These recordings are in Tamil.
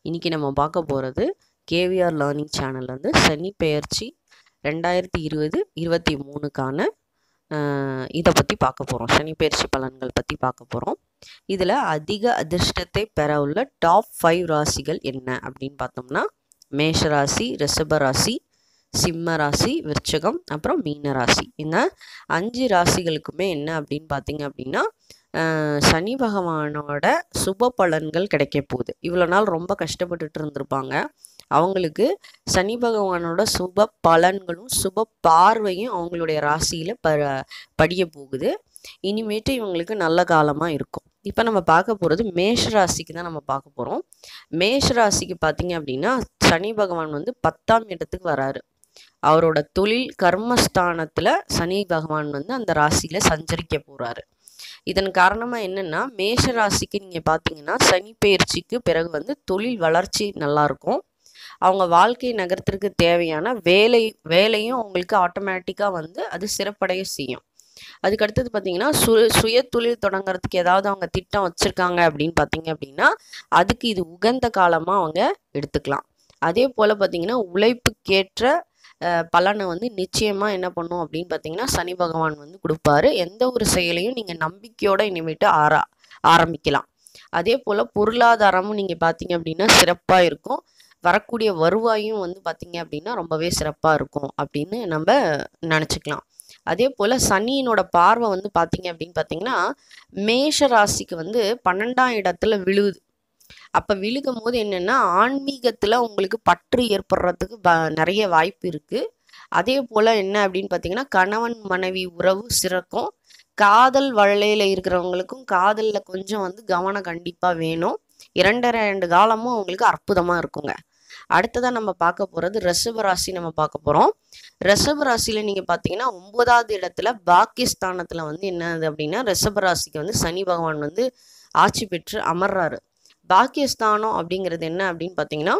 இன்றைக்கி நம்ம பார்க்க போகிறது கேவிஆர் லேர்னிங் சேனல் வந்து சனி பெயர்ச்சி ரெண்டாயிரத்தி இருபது இருபத்தி மூணுக்கான இதை பற்றி பார்க்க போகிறோம் சனி பெயர்ச்சி பலன்கள் பற்றி பார்க்க போகிறோம் இதில் அதிக அதிர்ஷ்டத்தை பெற உள்ள டாப் ஃபைவ் ராசிகள் என்ன அப்படின்னு பார்த்தோம்னா மேஷ ராசி ரிஷப ராசி சிம்ம ராசி விருச்சகம் அப்புறம் மீன ராசி இந்த அஞ்சு ராசிகளுக்குமே என்ன அப்படின்னு பார்த்தீங்க அப்படின்னா சனி பகவானோட சுப பலன்கள் கிடைக்க போகுது இவ்வளோ நாள் ரொம்ப கஷ்டப்பட்டுட்டு இருந்திருப்பாங்க அவங்களுக்கு சனி பகவானோட சுப பலன்களும் சுப பார்வையும் அவங்களுடைய ராசியில் ப படிய போகுது இனிமேட்டு இவங்களுக்கு நல்ல காலமாக இருக்கும் இப்போ நம்ம பார்க்க போகிறது மேஷ ராசிக்கு தான் நம்ம பார்க்க போகிறோம் மேஷ ராசிக்கு பார்த்தீங்க அப்படின்னா சனி பகவான் வந்து பத்தாம் இடத்துக்கு வராரு அவரோட தொழில் கர்மஸ்தானத்தில் சனி பகவான் வந்து அந்த ராசியில் சஞ்சரிக்க போகிறாரு இதன் காரணமாக என்னென்னா மேஷ ராசிக்கு நீங்கள் பார்த்தீங்கன்னா சனி பயிற்சிக்கு பிறகு வந்து தொழில் வளர்ச்சி நல்லாயிருக்கும் அவங்க வாழ்க்கை நகரத்திற்கு தேவையான வேலை வேலையும் அவங்களுக்கு ஆட்டோமேட்டிக்காக வந்து அது சிறப்படைய செய்யும் அதுக்கு அடுத்தது பார்த்தீங்கன்னா சு சுய தொழில் தொடங்குறதுக்கு ஏதாவது அவங்க திட்டம் வச்சுருக்காங்க அப்படின்னு பார்த்தீங்க அப்படின்னா அதுக்கு இது உகந்த காலமாக அவங்க எடுத்துக்கலாம் அதே போல் பார்த்தீங்கன்னா உழைப்புக்கேற்ற பலனை வந்து நிச்சயமாக என்ன பண்ணும் அப்படின்னு பார்த்தீங்கன்னா சனி பகவான் வந்து கொடுப்பாரு எந்த ஒரு செயலையும் நீங்கள் நம்பிக்கையோடு இனிமேட்டு ஆரா ஆரம்பிக்கலாம் அதே போல் பொருளாதாரமும் நீங்கள் பார்த்தீங்க அப்படின்னா சிறப்பாக இருக்கும் வரக்கூடிய வருவாயும் வந்து பார்த்தீங்க அப்படின்னா ரொம்பவே சிறப்பாக இருக்கும் அப்படின்னு நம்ம நினச்சிக்கலாம் அதே போல் சனியினோட பார்வை வந்து பார்த்தீங்க அப்படின்னு பார்த்தீங்கன்னா மேஷ ராசிக்கு வந்து பன்னெண்டாம் இடத்துல விழுவுது அப்போ விழுகும் போது என்னென்னா ஆன்மீகத்தில் உங்களுக்கு பற்று ஏற்படுறதுக்கு ப நிறைய வாய்ப்பு இருக்குது அதே போல் என்ன அப்படின்னு பார்த்தீங்கன்னா கணவன் மனைவி உறவு சிறக்கும் காதல் வளையில இருக்கிறவங்களுக்கும் காதலில் கொஞ்சம் வந்து கவனம் கண்டிப்பாக வேணும் இரண்டரை ரெண்டு காலமும் அவங்களுக்கு அற்புதமாக இருக்குங்க அடுத்ததாக நம்ம பார்க்க போகிறது ரிஷப ராசி நம்ம பார்க்க போகிறோம் ரிஷப ராசியில் நீங்கள் பார்த்தீங்கன்னா ஒன்பதாவது இடத்துல பாக்கியஸ்தானத்தில் வந்து என்னது அப்படின்னா ரிஷப ராசிக்கு வந்து சனி பகவான் வந்து ஆட்சி பெற்று அமர்றாரு பாக்கியஸ்தானம் அப்படிங்கிறது என்ன அப்படின்னு பார்த்தீங்கன்னா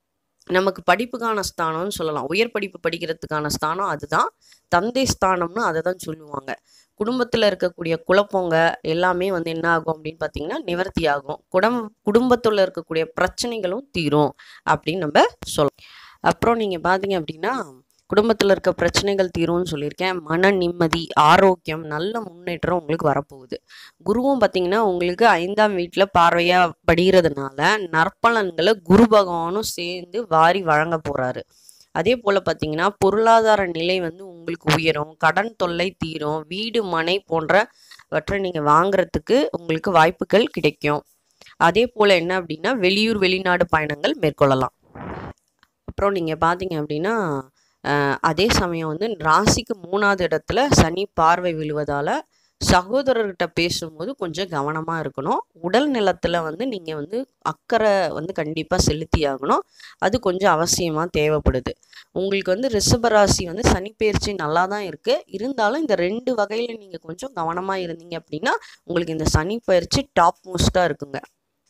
நமக்கு படிப்புக்கான ஸ்தானம்னு சொல்லலாம் உயர் படிப்பு படிக்கிறதுக்கான ஸ்தானம் அதுதான் தந்தை ஸ்தானம்னு அதை தான் சொல்லுவாங்க குடும்பத்தில் இருக்கக்கூடிய குழப்பங்க எல்லாமே வந்து என்ன ஆகும் அப்படின்னு பார்த்தீங்கன்னா நிவர்த்தி ஆகும் குடம் குடும்பத்தில் இருக்கக்கூடிய பிரச்சனைகளும் தீரும் அப்படின்னு நம்ம சொல்லலாம் அப்புறம் நீங்கள் பார்த்தீங்க அப்படின்னா குடும்பத்தில் இருக்க பிரச்சனைகள் தீரும்னு சொல்லியிருக்கேன் மன நிம்மதி ஆரோக்கியம் நல்ல முன்னேற்றம் உங்களுக்கு வரப்போகுது குருவும் பார்த்தீங்கன்னா உங்களுக்கு ஐந்தாம் வீட்டில் பார்வையாக படுகிறதுனால நற்பலன்களை குரு பகவானும் சேர்ந்து வாரி வழங்க போகிறாரு அதே போல் பார்த்தீங்கன்னா பொருளாதார நிலை வந்து உங்களுக்கு உயரும் கடன் தொல்லை தீரும் வீடு மனை போன்றவற்றை நீங்கள் வாங்குறதுக்கு உங்களுக்கு வாய்ப்புகள் கிடைக்கும் அதே போல் என்ன அப்படின்னா வெளியூர் வெளிநாடு பயணங்கள் மேற்கொள்ளலாம் அப்புறம் நீங்கள் பார்த்தீங்க அப்படின்னா அதே சமயம் வந்து ராசிக்கு மூணாவது இடத்துல சனி பார்வை விழுவதால் சகோதரர்கிட்ட பேசும்போது கொஞ்சம் கவனமாக இருக்கணும் உடல் நிலத்தில் வந்து நீங்கள் வந்து அக்கறை வந்து கண்டிப்பாக செலுத்தி ஆகணும் அது கொஞ்சம் அவசியமாக தேவைப்படுது உங்களுக்கு வந்து ரிஷபராசி வந்து சனிப்பெயர்ச்சி நல்லா தான் இருக்குது இருந்தாலும் இந்த ரெண்டு வகையில் நீங்கள் கொஞ்சம் கவனமாக இருந்தீங்க அப்படின்னா உங்களுக்கு இந்த சனி பயிற்சி டாப் மோஸ்ட்டாக இருக்குங்க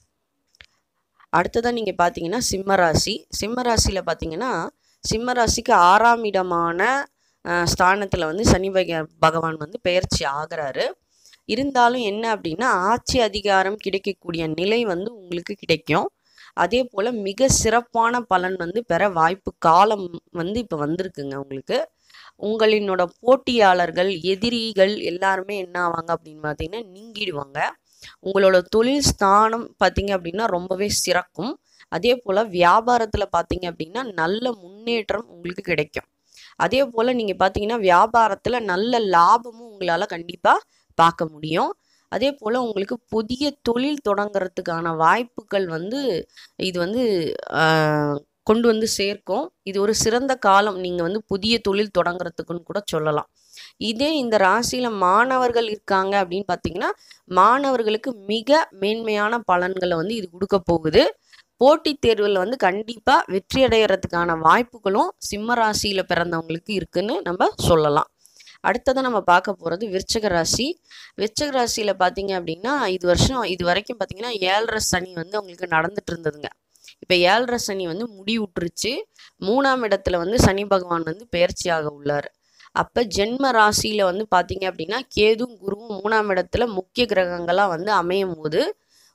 அடுத்ததாக நீங்கள் பார்த்தீங்கன்னா சிம்ம ராசி சிம்ம ராசியில் பார்த்தீங்கன்னா சிம்ம ராசிக்கு ஆறாம் இடமான ஸ்தானத்தில் வந்து சனி பக பகவான் வந்து பெயர்ச்சி ஆகிறாரு இருந்தாலும் என்ன அப்படின்னா ஆட்சி அதிகாரம் கிடைக்கக்கூடிய நிலை வந்து உங்களுக்கு கிடைக்கும் அதே போல் மிக சிறப்பான பலன் வந்து பெற வாய்ப்பு காலம் வந்து இப்போ வந்திருக்குங்க உங்களுக்கு உங்களினோட போட்டியாளர்கள் எதிரிகள் எல்லாருமே என்ன ஆவாங்க அப்படின்னு பார்த்தீங்கன்னா நீங்கிடுவாங்க உங்களோட தொழில் ஸ்தானம் பார்த்தீங்க அப்படின்னா ரொம்பவே சிறக்கும் அதே போல் வியாபாரத்தில் பார்த்தீங்க அப்படின்னா நல்ல முன்னேற்றம் உங்களுக்கு கிடைக்கும் அதே போல் நீங்கள் பார்த்தீங்கன்னா வியாபாரத்தில் நல்ல லாபமும் உங்களால் கண்டிப்பாக பார்க்க முடியும் அதே போல் உங்களுக்கு புதிய தொழில் தொடங்குறதுக்கான வாய்ப்புகள் வந்து இது வந்து கொண்டு வந்து சேர்க்கும் இது ஒரு சிறந்த காலம் நீங்கள் வந்து புதிய தொழில் தொடங்குறதுக்குன்னு கூட சொல்லலாம் இதே இந்த ராசியில் மாணவர்கள் இருக்காங்க அப்படின்னு பார்த்தீங்கன்னா மாணவர்களுக்கு மிக மேன்மையான பலன்களை வந்து இது கொடுக்க போகுது போட்டித் தேர்வில் வந்து கண்டிப்பாக வெற்றி அடைகிறதுக்கான வாய்ப்புகளும் சிம்ம ராசியில் பிறந்தவங்களுக்கு இருக்குன்னு நம்ம சொல்லலாம் அடுத்ததாக நம்ம பார்க்க போகிறது விருச்சக ராசி விருச்சக ராசியில் பார்த்தீங்க அப்படின்னா இது வருஷம் இது வரைக்கும் பார்த்தீங்கன்னா ஏழரை சனி வந்து அவங்களுக்கு நடந்துட்டு இருந்ததுங்க இப்போ ஏழரை சனி வந்து முடிவுற்றுச்சு மூணாம் இடத்துல வந்து சனி பகவான் வந்து பயிற்சியாக உள்ளார் அப்போ ஜென்ம ராசியில் வந்து பார்த்தீங்க அப்படின்னா கேதும் குருவும் மூணாம் இடத்துல முக்கிய கிரகங்களாக வந்து அமையும் போது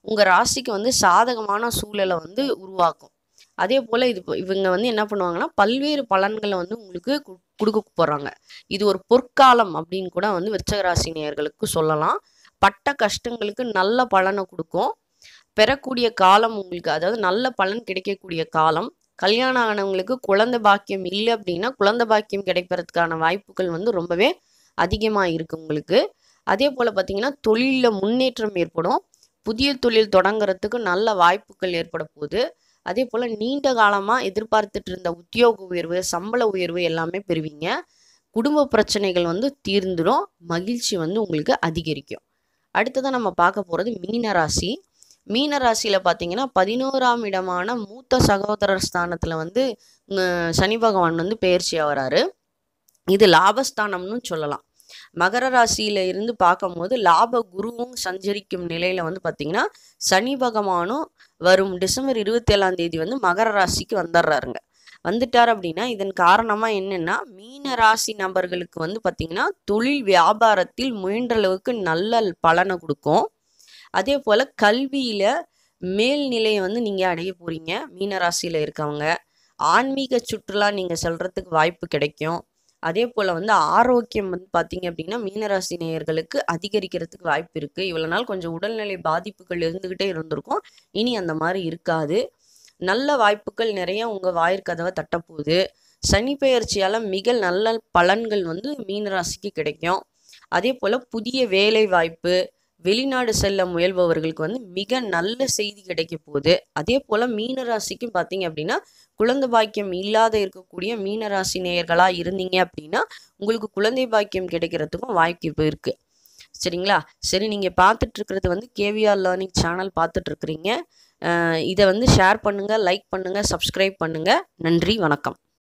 உங்கள் ராசிக்கு வந்து சாதகமான சூழலை வந்து உருவாக்கும் அதே போல் இது இவங்க வந்து என்ன பண்ணுவாங்கன்னா பல்வேறு பலன்களை வந்து உங்களுக்கு கு- கொடுக்க போகிறாங்க இது ஒரு பொற்காலம் அப்படின்னு கூட வந்து விருச்சக ராசி நேயர்களுக்கு சொல்லலாம் பட்ட கஷ்டங்களுக்கு நல்ல பலனை கொடுக்கும் பெறக்கூடிய காலம் உங்களுக்கு அதாவது நல்ல பலன் கிடைக்கக்கூடிய காலம் கல்யாணம் ஆனவங்களுக்கு குழந்தை பாக்கியம் இல்லை அப்படின்னா குழந்தை பாக்கியம் கிடைப்பதற்கான வாய்ப்புகள் வந்து ரொம்பவே அதிகமாக இருக்குது உங்களுக்கு அதே போல் பார்த்தீங்கன்னா தொழிலில் முன்னேற்றம் ஏற்படும் புதிய தொழில் தொடங்குறதுக்கு நல்ல வாய்ப்புகள் ஏற்பட போகுது அதே போல் நீண்ட காலமாக எதிர்பார்த்துட்டு இருந்த உத்தியோக உயர்வு சம்பள உயர்வு எல்லாமே பெறுவீங்க குடும்ப பிரச்சனைகள் வந்து தீர்ந்துடும் மகிழ்ச்சி வந்து உங்களுக்கு அதிகரிக்கும் அடுத்ததான் நம்ம பார்க்க போகிறது மீன ராசி மீன ராசியில் பார்த்தீங்கன்னா பதினோராம் இடமான மூத்த சகோதரர் ஸ்தானத்தில் வந்து உம், சனி பகவான் வந்து பெயர்ச்சி ஆகிறாரு இது லாபஸ்தானம்னு சொல்லலாம் மகர ராசியில இருந்து பார்க்கும்போது லாப குருவும் சஞ்சரிக்கும் நிலையில வந்து பார்த்தீங்கன்னா சனி பகவானும் வரும் டிசம்பர் இருபத்தி ஏழாம் தேதி வந்து மகர ராசிக்கு வந்துடுறாருங்க வந்துட்டார் அப்படின்னா இதன் காரணமா என்னன்னா மீன ராசி நபர்களுக்கு வந்து பார்த்தீங்கன்னா தொழில் வியாபாரத்தில் முயன்ற அளவுக்கு நல்ல பலனை கொடுக்கும் அதே போல கல்வியில மேல்நிலையை வந்து நீங்க அடைய போறீங்க மீன ராசியில இருக்கவங்க ஆன்மீக சுற்றுலா நீங்க செல்றதுக்கு வாய்ப்பு கிடைக்கும் அதே போல் வந்து ஆரோக்கியம் வந்து பார்த்தீங்க அப்படின்னா மீனராசி நேயர்களுக்கு அதிகரிக்கிறதுக்கு வாய்ப்பு இருக்குது இவ்வளோ நாள் கொஞ்சம் உடல்நிலை பாதிப்புகள் இருந்துக்கிட்டே இருந்திருக்கும் இனி அந்த மாதிரி இருக்காது நல்ல வாய்ப்புகள் நிறைய உங்கள் வாயிற்கதவை தட்டப்போகுது சனி பெயர்ச்சியால் மிக நல்ல பலன்கள் வந்து மீனராசிக்கு கிடைக்கும் அதே போல் புதிய வேலை வாய்ப்பு வெளிநாடு செல்ல முயல்பவர்களுக்கு வந்து மிக நல்ல செய்தி கிடைக்க போகுது அதே போல் மீனராசிக்கும் பார்த்தீங்க அப்படின்னா குழந்தை பாக்கியம் இல்லாத இருக்கக்கூடிய மீனராசி நேயர்களாக இருந்தீங்க அப்படின்னா உங்களுக்கு குழந்தை பாக்கியம் கிடைக்கிறதுக்கும் வாய்ப்பு இருக்கு சரிங்களா சரி நீங்கள் பார்த்துட்டு இருக்கிறது வந்து கேவிஆர் லேர்னிங் சேனல் பார்த்துட்டு இருக்கிறீங்க இதை வந்து ஷேர் பண்ணுங்கள் லைக் பண்ணுங்கள் சப்ஸ்கிரைப் பண்ணுங்கள் நன்றி வணக்கம்